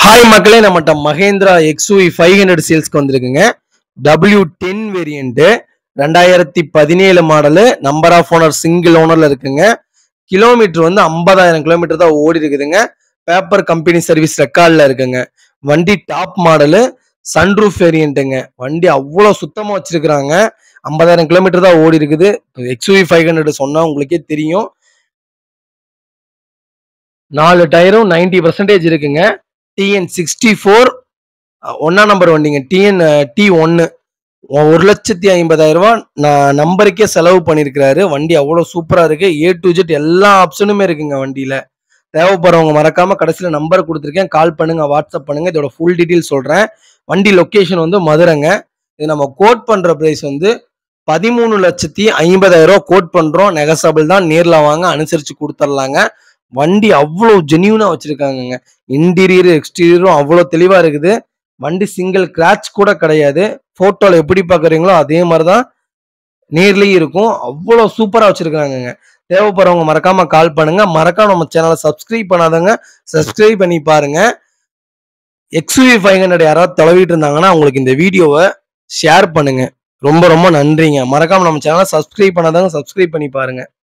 hi மக்களே நம்மகிட்ட Mahindra XUV five hundred சேல்ஸ்க்கு வந்திருக்குங்க டபிள்யூ டென் வேரியன்ட் ரெண்டாயிரத்தி பதினேழு model number of owner single ஓனர்ல இருக்குங்க கிலோமீட்டர் வந்து ஐம்பதாயிரம் கிலோமீட்டர் தான் ஓடி இருக்குதுங்க பேப்பர் கம்பெனி சர்வீஸ் ரெக்கார்டில் இருக்குங்க வண்டி டாப் மாடலு சன்ரூஃப் வேரியன்ட்டுங்க வண்டி அவ்வளோ சுத்தமாக வச்சிருக்கிறாங்க ஐம்பதாயிரம் கிலோமீட்டர் தான் ஓடி இருக்குது எக்ஸ்யூவி ஃபைவ் ஹண்ட்ரட் சொன்னா உங்களுக்கே தெரியும் நாலு டயரும் நைன்டி பர்சன்டேஜ் இருக்குங்க டிஎன் சிக்ஸ்டி ஃபோர் ஒன்னா நம்பர் வண்டிங்க டிஎன் டி ஒன்று ஒரு லட்சத்தி ஐம்பதாயிரம் ரூபாய் நான் நம்பருக்கே செலவு பண்ணியிருக்கிறாரு வண்டி அவ்வளோ சூப்பராக இருக்கு ஏ டு ஜெட் எல்லா ஆப்ஷனுமே இருக்குங்க வண்டியில் தேவைப்படுறவங்க மறக்காம கடைசியில் நம்பர் கொடுத்துருக்கேன் கால் பண்ணுங்க வாட்ஸ்அப் பண்ணுங்க இதோட ஃபுல் டீட்டெயில் சொல்கிறேன் வண்டி லொக்கேஷன் வந்து மதுரைங்க இது நம்ம கோட் பண்ணுற ப்ரைஸ் வந்து பதிமூணு லட்சத்தி ஐம்பதாயிரம் ரூபா கோட் பண்ணுறோம் நெகசபிள் தான் நேரில் வாங்க அனுசரித்து கொடுத்துர்லாங்க வண்டி அவ்வளோ ஜென்யூனாக வச்சுருக்காங்கங்க இன்டீரியர் எக்ஸ்டீரியரும் அவ்வளோ தெளிவாக இருக்குது வண்டி சிங்கிள் கிராச் கூட கிடையாது ஃபோட்டோவில் எப்படி பார்க்குறீங்களோ அதே மாதிரி தான் நேர்லேயும் இருக்கும் அவ்வளோ சூப்பராக வச்சுருக்காங்கங்க தேவைப்படுறவங்க மறக்காம கால் பண்ணுங்க மறக்காம நம்ம சேனலை சப்ஸ்கிரைப் பண்ணாதவங்க சப்ஸ்கிரைப் பண்ணி பாருங்க எக்ஸ்யூவி ஃபைவ் ஹண்ட்ரட் யாராவது தொலைவிட்டு இருந்தாங்கன்னா உங்களுக்கு இந்த வீடியோவை ஷேர் பண்ணுங்க ரொம்ப ரொம்ப நன்றிங்க மறக்காம நம்ம சேனலை சப்ஸ்கிரைப் பண்ணாதவங்க சப்ஸ்கிரைப் பண்ணி பாருங்க